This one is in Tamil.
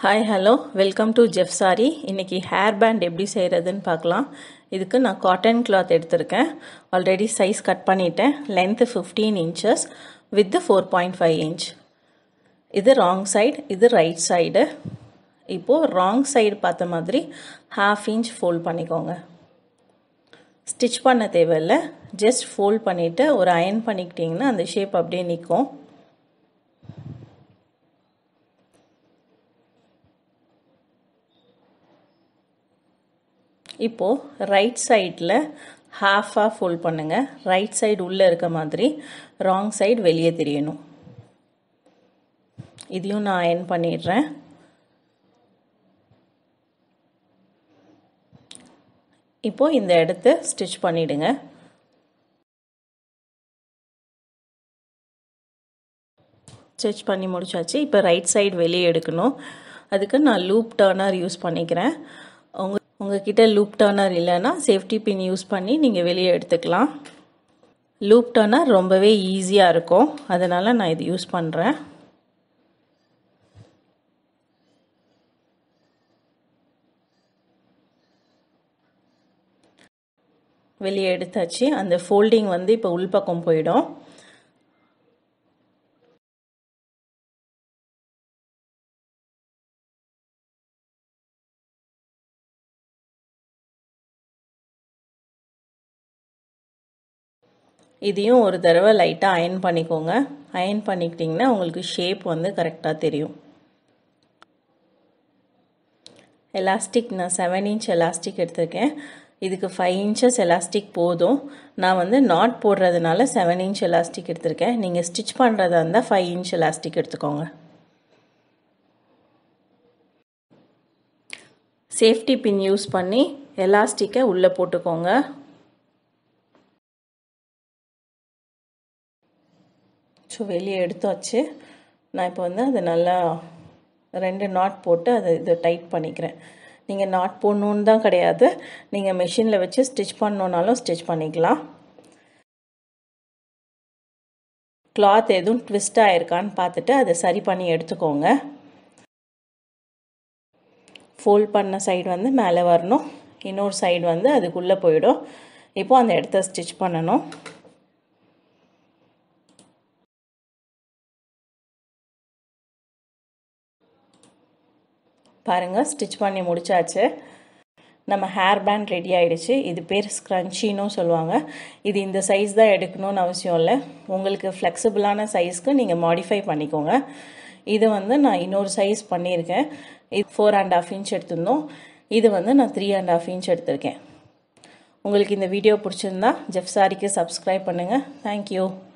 ஹாய் ஹலோ வெல்கம் டு ஜெஃப் சாரி இன்றைக்கி ஹேர் பேண்ட் எப்படி செய்கிறதுன்னு பார்க்கலாம் இதுக்கு நான் காட்டன் கிளாத் எடுத்திருக்கேன் ஆல்ரெடி சைஸ் கட் பண்ணிட்டேன் length fifteen inches with four point five inch இது ராங் சைடு இது ரைட் சைடு இப்போது ராங் சைடு பார்த்த மாதிரி ஹாஃப் இன்ச் ஃபோல்ட் பண்ணிக்கோங்க ஸ்டிச் பண்ண தேவையில்லை ஜஸ்ட் ஃபோல்ட் பண்ணிவிட்டு ஒரு அயன் பண்ணிக்கிட்டிங்கன்னா அந்த ஷேப் அப்படியே நிற்கும் இப்போது ரைட் சைடில் ஹாஃபாக ஃபோல்ட் பண்ணுங்கள் ரைட் சைடு உள்ளே இருக்க மாதிரி ராங் சைடு வெளியே தெரியணும் இதையும் நான் அயன் பண்ணிடுறேன் இப்போது இந்த இடத்த ஸ்டிச் பண்ணிவிடுங்க ஸ்டிச் பண்ணி முடிச்சாச்சு இப்போ ரைட் சைடு வெளியே எடுக்கணும் அதுக்கு நான் லூப் டர்னர் யூஸ் பண்ணிக்கிறேன் உங்கள் உங்ககிட்ட லூப் டர்னர் இல்லைன்னா சேஃப்டி பின் யூஸ் பண்ணி நீங்கள் வெளியே எடுத்துக்கலாம் லூப் டர்னர் ரொம்பவே ஈஸியாக இருக்கும் அதனால் நான் இது யூஸ் பண்ணுறேன் வெளியே எடுத்தாச்சு அந்த ஃபோல்டிங் வந்து இப்போ உள்பக்கம் போயிடும் இதையும் ஒரு தடவை லைட்டாக அயன் பண்ணிக்கோங்க அயன் பண்ணிக்கிட்டிங்கன்னா உங்களுக்கு ஷேப் வந்து கரெக்டாக தெரியும் எலாஸ்டிக் நான் செவன் இன்ச் எலாஸ்டிக் எடுத்திருக்கேன் இதுக்கு ஃபைவ் இன்ச்சஸ் எலாஸ்டிக் போதும் நான் வந்து நாட் போடுறதுனால செவன் இன்ச் எலாஸ்டிக் எடுத்திருக்கேன் நீங்கள் ஸ்டிச் பண்ணுறதா இருந்தால் ஃபைவ் இன்ச் எலாஸ்டிக் எடுத்துக்கோங்க சேஃப்டி பின் யூஸ் பண்ணி எலாஸ்டிக்கை உள்ளே போட்டுக்கோங்க ஸோ வெளியே எடுத்தாச்சு நான் இப்போ வந்து அதை நல்லா ரெண்டு நாட் போட்டு அதை இதை டைட் பண்ணிக்கிறேன் நீங்கள் நாட் போடணுன்னு தான் கிடையாது நீங்கள் மிஷினில் வச்சு ஸ்டிச் பண்ணணுன்னாலும் ஸ்டிச் பண்ணிக்கலாம் கிளாத் எதுவும் ட்விஸ்ட் ஆகிருக்கான்னு பார்த்துட்டு அதை சரி பண்ணி எடுத்துக்கோங்க ஃபோல்ட் பண்ண சைடு வந்து மேலே வரணும் இன்னொரு சைடு வந்து அதுக்குள்ளே போயிடும் இப்போது அந்த இடத்த ஸ்டிச் பண்ணணும் பாருங்கள் ஸ்டிச் பண்ணி முடிச்சாச்சு நம்ம ஹேர் பேண்ட் ரெடி ஆகிடுச்சு இது பேர் ஸ்க்ரன்ச்சின்னு சொல்லுவாங்க இது இந்த சைஸ் தான் எடுக்கணும்னு அவசியம் இல்லை உங்களுக்கு ஃப்ளெக்சிபிளான சைஸ்க்கு நீங்கள் மாடிஃபை பண்ணிக்கோங்க இது வந்து நான் இன்னொரு சைஸ் பண்ணியிருக்கேன் இது ஃபோர் அண்ட் ஆஃப் இன்ச் எடுத்திருந்தோம் இது வந்து நான் த்ரீ அண்ட் ஆஃப் இன்ச் எடுத்திருக்கேன் உங்களுக்கு இந்த வீடியோ பிடிச்சிருந்தா ஜெஃப் சாரிக்கு சப்ஸ்கிரைப் பண்ணுங்கள் தேங்க்யூ